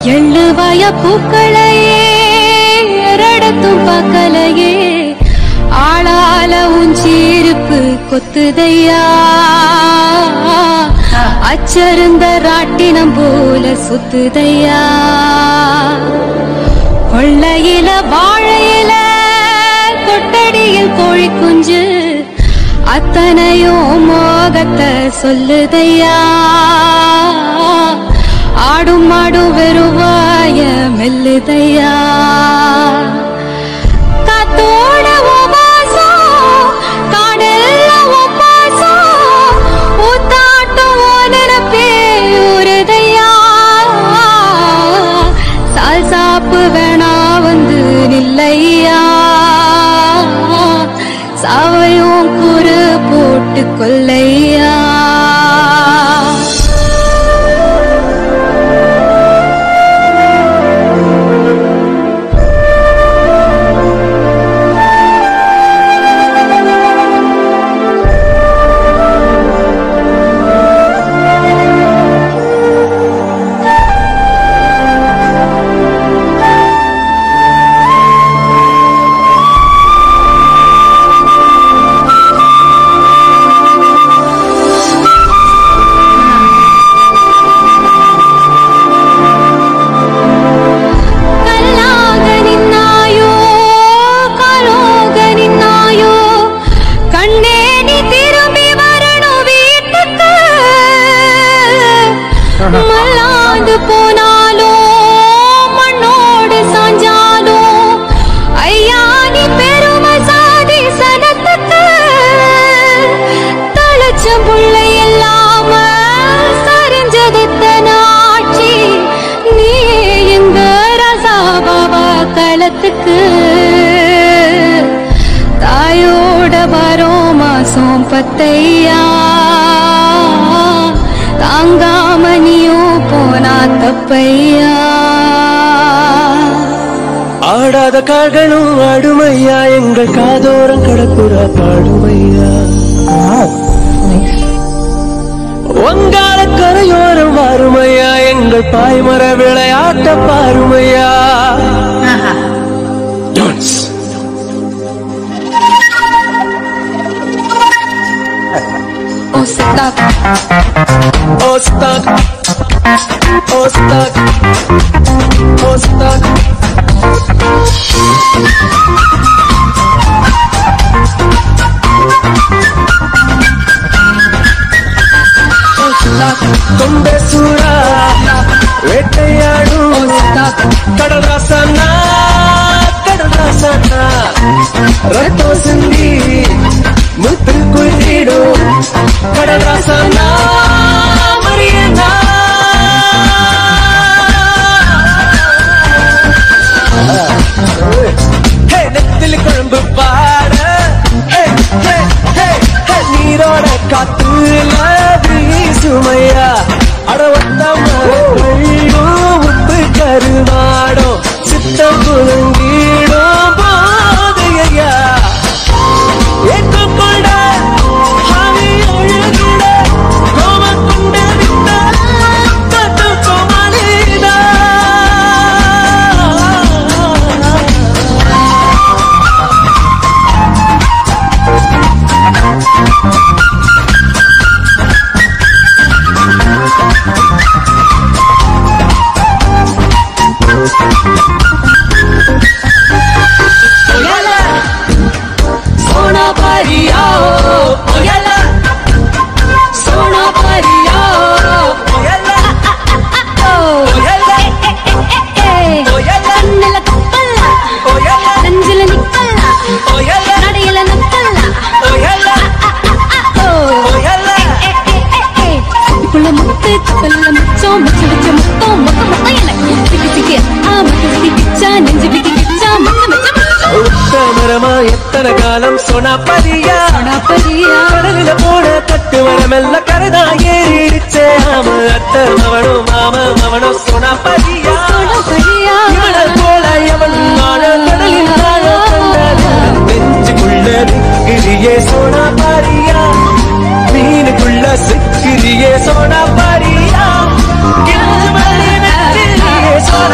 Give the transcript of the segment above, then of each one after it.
எள்ளுவாய பூக்களையே எரடத்தும் பார்க்கலையே ஆளால உஞ்சீருப்பு கொத்துதையா அச்சருந்த ராட்டினம் போல சுத்துதையா கொள்ளையில வாழையில கொட்டடியில் கோழி குஞ்சு அத்தனையும் மோகத்தை சொல்லுதையா ஆடும் மாடும் வெறுவாய மெல்லுதையா காத்தோட உபாசம் காடெல்ல உபாசம் ஊத்தாட்டம் ஓனரப்பே ஊருதையா சால் சாப்பு வேணா வந்து நில்லையா சாவையும் குறு போட்டு கொல்லையா கல்லாக நின்னாயோ காலோக நின்னாயோ கண்ணே நீ திரும்பி வரணும் வீட்டுக்கு மல்லாந்து போனாலோ மண்ணோடு சாஞ்சாலோ ஐயா நீ பெருமை சாதி சனத்துக்கு தளச்சம் புள்ளை இல்லாம சரிஞ்சது தனாட்சி நீ எங்க ரசா பாபா களத்துக்கு தாயோட வரோம் மாசம் பத்தையா தாங்காம நீயும் போனா தப்பையா ஆடாத கால்களும் ஆடுமையா எங்கள் காதோரம் கடப்புற பாடுமையா வங்காள கரையோரம் வாருமையா எங்கள் பாய்மர விளையாட்ட பாருமையா டான்ஸ் ஓ சித்தாப் ஓ ஸ்டாக் ஓ ஸ்டாக் ஓ ஸ்டாக் தொண்டை சூறா வேட்டையாடும் கடல் ராசனா கடல் ராசனா ரத்தம் சிந்தி முத்து குளிரிடும் கடல் ராசனா மரியனா ஹே நெத்திலி குழம்பு பாட ஹே ஹே ஹே ஹே நீரோட காத்துல வீசுமையா அடவட்டம் மரக்கள்ளும் உப்பு கருவாடும் சித்தம் குலுங்கிடும் போதையா ஏற்றுக்கொண்ட ஹாவி அழுகிட கோபம் கொண்டு விட்ட தட்டு கோமலிதா सोना परिया ओयला सोना परिया கண்ணுல கப்பல்ல நெஞ்சில நிக்கல்ல நடையில நக்கல்ல இதுக்குள்ள முத்து கப்பல்ல முச்சம் முச்சு வச்ச முத்தம் மொத்த மொத்தம் எனக்கு சிக்கி சிக்கி ஆ மொத்த சிக்கி கிச்சா நெஞ்சு விக்கி கிச்சா மொத்த மொத்த மரமா எத்தனை காலம் சொன்னா பதியா பரியா கடலில போன கட்டு மரமெல்ல கரதா ஏறிடுச்சே ஆம அத்த மவனும் மாம மவனும் சொன்னா பதியா பரியா இவனை போல எவன் நான கடலில் நான கண்டது நெஞ்சுக்குள்ள நிக்கிறியே சோனா பாரியா மீனுக்குள்ள சிக்கிறியே சோனா பாரியா கிழிஞ்சு மணி நெத்திரியே சோனா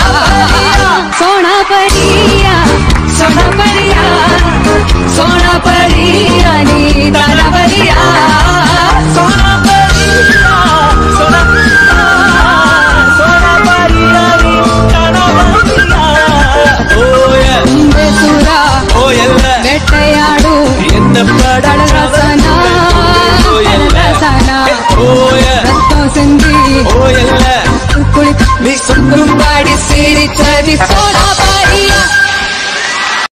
baby, soda.